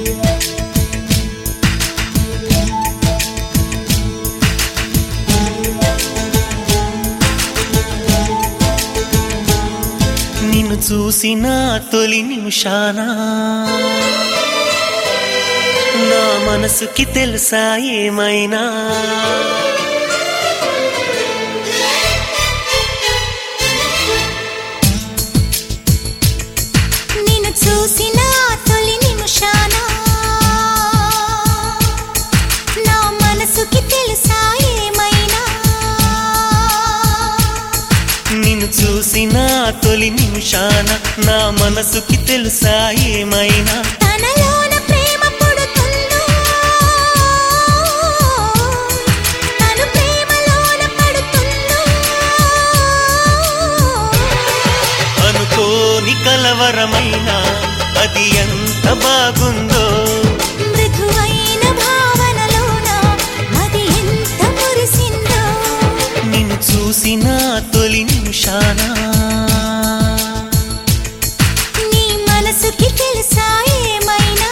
నిన్ను చూసిన తొలి నిమిషాన నా మనసుకి తెలుసా ఏమైనా నిన్ను చూసిన తొలి నిమిషాన నా మనసుకి తెలుసా ఏమైనా నిన్ను చూసిన తొలి నిమిషాన నా మనసుకి తెలుసా ఏమైనా తనలోన ప్రేమ పుడుతుందో తను ప్రేమలోన పడుతుందో అనుకోని కలవరమైన అది ఎంత బాగుందో మృదువైన భావనలోన అది ఎంత మురిసిందో నిన్ను చూసిన తొలి నిమిషాన నీ మనసుకి తెలుసా ఏమైనా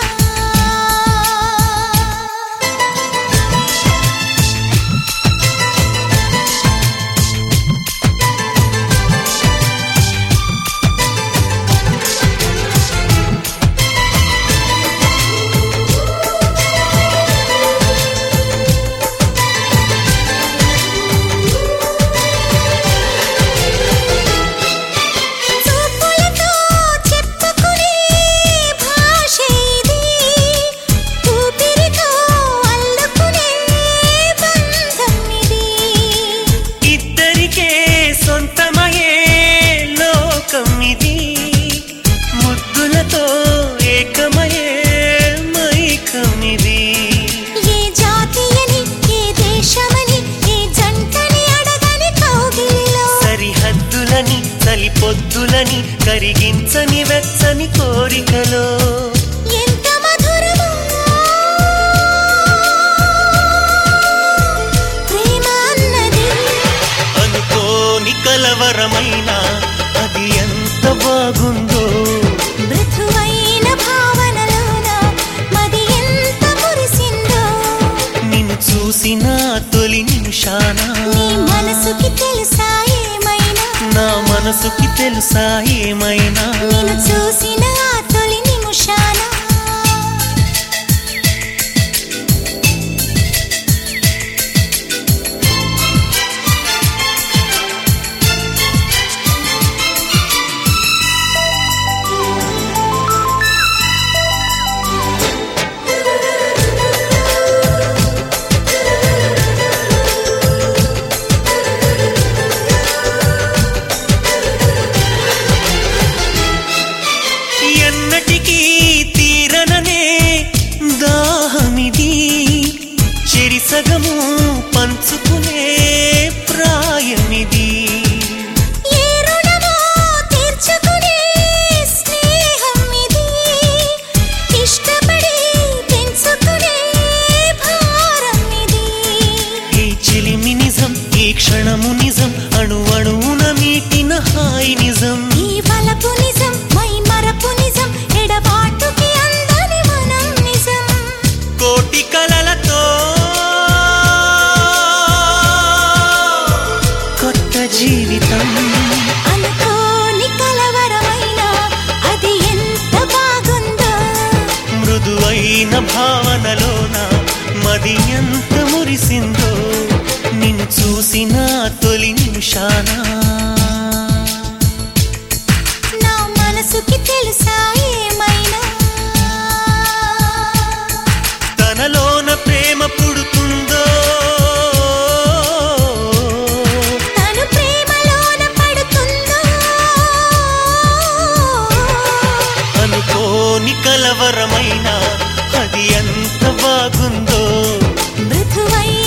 చూపులతో చెప్పుకునే భాష ఇది ఊపిరితో అల్లుకునే బంధం ఇది ఇద్దరికే సొంతమయే లోకం ఇది ముద్దులతో ఏకమయే మైకమిది ఏ జాతి అని ఏ దేశమని ఏ జంటని అడగని కౌగిలిలో సరిహద్దులని చలిపొద్దులని కరిగించని వెచ్చని కోరికలో ఎంత మధురమో ప్రేమ అన్నది అనుకోని కలవరమైన అది ఎంత బాగుందో మృదువైన భావనలోన మది ఎంత మురిసిందో నిన్ను చూసిన తొలి నిమిషాన నీ మనసుకి తెలుసా ఏమైనా నా మనసుకి తెలుసా ఏమైనా నేను చూసిన ఆ తొలి నిమిషాన ఎన్నటికీ తీరననే దాహమిది చెరిసగము పంచుకునే ప్రాయమిది ఏ రుణమో తీర్చుకునే స్నేహం ఇది ఇష్టపడి పెంచుకునే భారం ఇది ఈ చిలిమి నిజం ఈ క్షణము నిజం అణు అణువున మీటిన హాయి నిజం ఈ వలపు నిజం మై మరపు నిజం ఎడబాటుకి అందని మనం నిజం కోటి కలలతో కొత్త జీవితం అనుకోని కలవరమైన అది ఎంత బాగుందో మృదువైన భావనలోన మది ఎంత మురిసిందో నిన్ను చూసిన తొలి నిమిషాన నా మనసుకి తెలుసా ఏమైనా తనలోన ప్రేమ పుడుతుందో తను ప్రేమలోన పడుతుందో అనుకోని కలవరమైన అది ఎంత బాగుందో మృదువైన